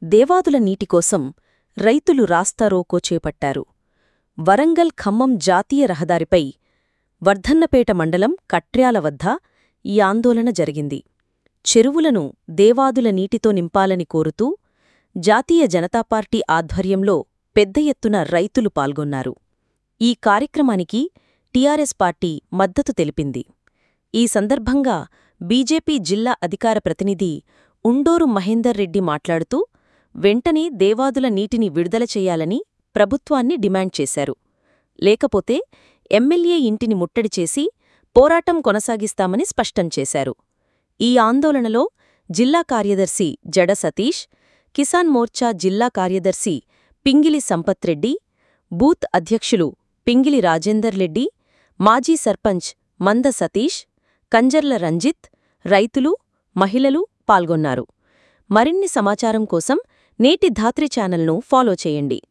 దేవాదుల నీటికోసం రైతులు రాస్తారోకో చేపట్టారు వరంగల్ ఖమ్మం జాతీయ రహదారిపై వర్ధన్నపేట మండలం కట్ర్యాల వద్ద ఈ ఆందోళన జరిగింది చెరువులను దేవాదుల నీటితో నింపాలని కోరుతూ జాతీయ జనతాపార్టీ ఆధ్వర్యంలో పెద్ద ఎత్తున రైతులు పాల్గొన్నారు ఈ కార్యక్రమానికి టీఆర్ఎస్ పార్టీ మద్దతు తెలిపింది ఈ సందర్భంగా బీజేపీ జిల్లా అధికార ప్రతినిధి ఉండూరు మహేందర్ రెడ్డి మాట్లాడుతూ వెంటనే దేవాదుల నీటిని విడుదల చేయాలని ప్రభుత్వాన్ని డిమాండ్ చేశారు లేకపోతే ఎమ్మెల్యే ఇంటిని ముట్టడి చేసి పోరాటం కొనసాగిస్తామని స్పష్టం చేశారు ఈ ఆందోళనలో జిల్లా కార్యదర్శి జడ సతీష్ కిసాన్ మోర్చా జిల్లా కార్యదర్శి పింగిలి సంపత్ రెడ్డి బూత్ అధ్యక్షులు పింగిలి రాజేందర్ రెడ్డి మాజీ సర్పంచ్ మంద సతీష్ కంజర్ల రంజిత్ రైతులు మహిళలు పాల్గొన్నారు మరిన్ని సమాచారం కోసం నేటి ధాత్రి ఛానల్ను ఫాలో చేయండి